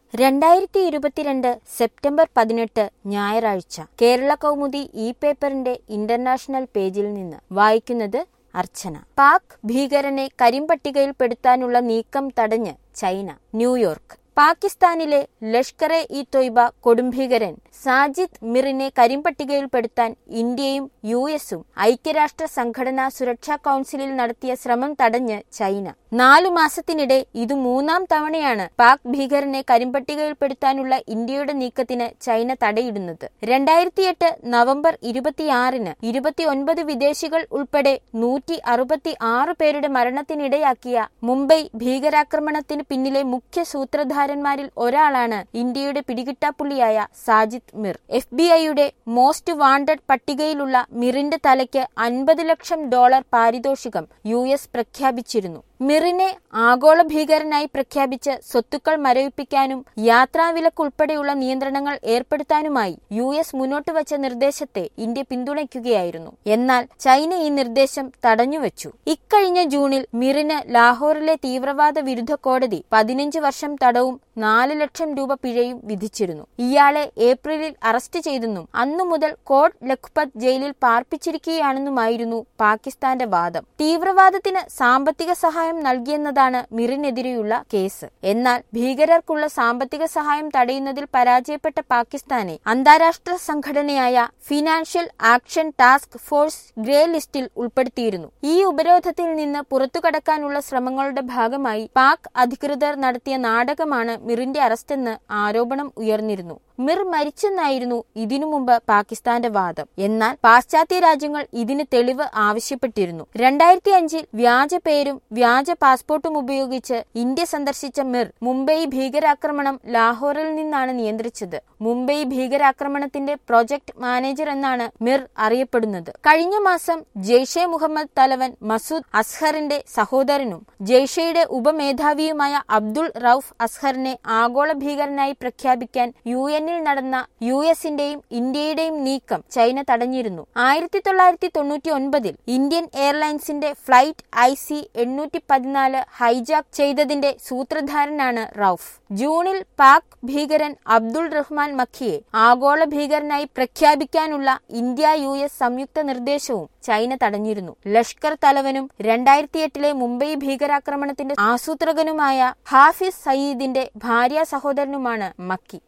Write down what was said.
രണ്ടായിരത്തി ഇരുപത്തിരണ്ട് സെപ്റ്റംബർ പതിനെട്ട് ഞായറാഴ്ച കേരള കൗമുദി ഇ പേപ്പറിന്റെ ഇന്റർനാഷണൽ പേജിൽ നിന്ന് വായിക്കുന്നത് അർച്ചന പാക് ഭീകരനെ കരിമ്പട്ടികയിൽപ്പെടുത്താനുള്ള നീക്കം തടഞ്ഞ് ചൈന ന്യൂയോർക്ക് പാകിസ്ഥാനിലെ ലഷ്കർ എ ഇ തൊയ്ബ കൊടുംഭീകരൻ സാജിദ് മിറിനെ കരിമ്പട്ടികയിൽപ്പെടുത്താൻ ഇന്ത്യയും യു എസും ഐക്യരാഷ്ട്ര സംഘടനാ സുരക്ഷാ കൌൺസിലിൽ നടത്തിയ ശ്രമം തടഞ്ഞ് ചൈന നാലു മാസത്തിനിടെ ഇത് മൂന്നാം തവണയാണ് പാക് ഭീകരനെ കരിമ്പട്ടികയിൽപ്പെടുത്താനുള്ള ഇന്ത്യയുടെ നീക്കത്തിന് ചൈന തടയിടുന്നത് രണ്ടായിരത്തിയെട്ട് നവംബർ ഇരുപത്തിയാറിന് ഇരുപത്തിയൊൻപത് വിദേശികൾ ഉൾപ്പെടെ നൂറ്റി അറുപത്തി ആറ് പേരുടെ മരണത്തിനിടയാക്കിയ മുംബൈ ഭീകരാക്രമണത്തിന് പിന്നിലെ മുഖ്യ സൂത്രധാരന്മാരിൽ ഒരാളാണ് ഇന്ത്യയുടെ പിടികിട്ടാപ്പുള്ളിയായ സാജിദ് മിർ എഫ് ബി ഐയുടെ മോസ്റ്റ് വാണ്ടഡ് പട്ടികയിലുള്ള മിറിന്റെ തലയ്ക്ക് അൻപത് ലക്ഷം ഡോളർ പാരിതോഷികം യു എസ് പ്രഖ്യാപിച്ചിരുന്നു മിറിനെ ആഗോള ഭീകരനായി പ്രഖ്യാപിച്ച് സ്വത്തുക്കൾ മരവിപ്പിക്കാനും യാത്രാവിലക്കുൾപ്പെടെയുള്ള നിയന്ത്രണങ്ങൾ ഏർപ്പെടുത്താനുമായി യു എസ് മുന്നോട്ട് വച്ച നിർദ്ദേശത്തെ ഇന്ത്യ പിന്തുണയ്ക്കുകയായിരുന്നു എന്നാൽ ചൈന ഈ നിർദ്ദേശം തടഞ്ഞുവച്ചു ഇക്കഴിഞ്ഞ ജൂണിൽ മിറിന് ലാഹോറിലെ തീവ്രവാദ വിരുദ്ധ കോടതി പതിനഞ്ച് വർഷം തടവും നാല് ലക്ഷം രൂപ പിഴയും വിധിച്ചിരുന്നു ഇയാളെ ഏപ്രിലിൽ അറസ്റ്റ് ചെയ്തെന്നും അന്നു മുതൽ കോട്ട് ലഖ്പത് ജയിലിൽ പാർപ്പിച്ചിരിക്കുകയാണെന്നുമായിരുന്നു പാകിസ്ഥാന്റെ വാദം തീവ്രവാദത്തിന് സാമ്പത്തിക സഹായം നൽകിയെന്നതാണ് മിറിനെതിരെയുള്ള കേസ് എന്നാൽ ഭീകരർക്കുള്ള സാമ്പത്തിക സഹായം തടയുന്നതിൽ പരാജയപ്പെട്ട പാകിസ്ഥാനെ അന്താരാഷ്ട്ര സംഘടനയായ financial action task force grey ലിസ്റ്റിൽ ഉൾപ്പെടുത്തിയിരുന്നു ഈ ഉപരോധത്തിൽ നിന്ന് പുറത്തുകടക്കാനുള്ള ശ്രമങ്ങളുടെ ഭാഗമായി പാക് അധികൃതർ നടത്തിയ നാടകമാണ് മിറിന്റെ അറസ്റ്റെന്ന് ആരോപണം ഉയർന്നിരുന്നു മിർ മരിച്ചെന്നായിരുന്നു ഇതിനു മുമ്പ് പാകിസ്ഥാന്റെ വാദം എന്നാൽ പാശ്ചാത്യ രാജ്യങ്ങൾ ഇതിന് തെളിവ് ആവശ്യപ്പെട്ടിരുന്നു രണ്ടായിരത്തി അഞ്ചിൽ വ്യാജ പേരും വ്യാജ പാസ്പോർട്ടും ഉപയോഗിച്ച് ഇന്ത്യ സന്ദർശിച്ച മിർ മുംബൈ ഭീകരാക്രമണം ലാഹോറിൽ നിന്നാണ് നിയന്ത്രിച്ചത് മുംബൈ ഭീകരാക്രമണത്തിന്റെ പ്രൊജക്ട് മാനേജർ എന്നാണ് മിർ അറിയപ്പെടുന്നത് കഴിഞ്ഞ മാസം ജെയ്ഷെ മുഹമ്മദ് തലവൻ മസൂദ് അസ്ഹറിന്റെ സഹോദരനും ജെയ്ഷയുടെ ഉപമേധാവിയുമായ അബ്ദുൾ റൌഫ് അസ്ഹറിനെ ആഗോള ഭീകരനായി പ്രഖ്യാപിക്കാൻ യു എന്നിൽ നടന്ന യു എസിന്റെയും ഇന്ത്യയുടെയും നീക്കം ചൈന തടഞ്ഞിരുന്നു ആയിരത്തി തൊള്ളായിരത്തി തൊണ്ണൂറ്റി ഒൻപതിൽ ഇന്ത്യൻ എയർലൈൻസിന്റെ ഫ്ലൈറ്റ് ഐ സി എണ്ണൂറ്റി പതിനാല് ഹൈജാക്ക് ചെയ്തതിന്റെ സൂത്രധാരനാണ് റൌഫ് ജൂണിൽ പാക് ഭീകരൻ അബ്ദുൾ റഹ്മാൻ മഖിയെ ആഗോള ഭീകരനായി പ്രഖ്യാപിക്കാനുള്ള ഇന്ത്യ യു എസ് സംയുക്ത നിർദ്ദേശവും ചൈന തടഞ്ഞിരുന്നു ലഷ്കർ തലവനും രണ്ടായിരത്തിയെട്ടിലെ മുംബൈ ഭീകരാക്രമണത്തിന്റെ ആസൂത്രകനുമായ ഹാഫിസ് സയീദിന്റെ ഭാര്യ സഹോദരനുമാണ് മക്കി